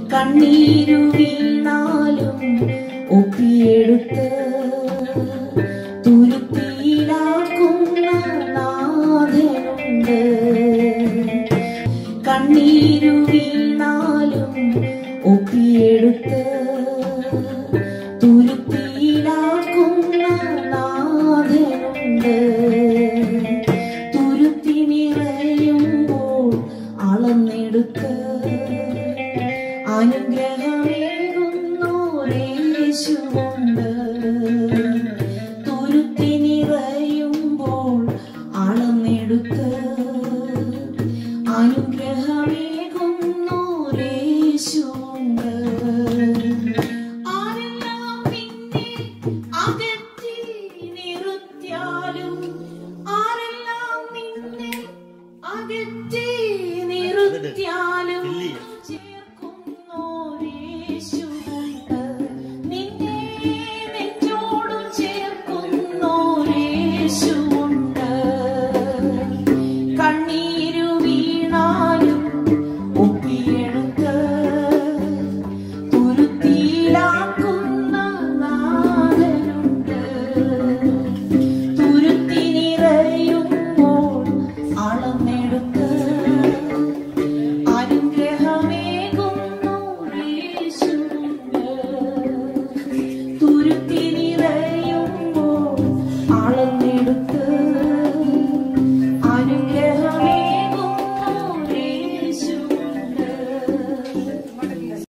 കണ്ണീരു വീണാലും ഒപ്പിയെടുത്ത് തുരുത്തിയിലാക്കുന്ന നാഥനുണ്ട് കണ്ണീരു വീണാലും ഒപ്പിയെടുത്ത് തുരുത്തിയിലാക്കുന്ന നാഥനുണ്ട് തുരുത്തി നിറയുമ്പോൾ അളന്നെടുത്ത് അനുഗ്രഹമേകുന്നോരേശുണ്ട് തുരുത്തി നിറയുമ്പോൾ അളന്നെടുത്ത് അനുഗ്രഹമേകുന്നോരേശുണ്ട് ആരെല്ലാം നിന്നെ അകറ്റി നിർത്തിയാലും ആരെല്ലാം നിന്നെ അകറ്റി നിർത്തിയാലും ചേർക്കുന്നോരേശുണ്ട് നിന്നെ നെഞ്ചോട് ചേർക്കുന്നോരേശുണ്ട് കണ്ണീർ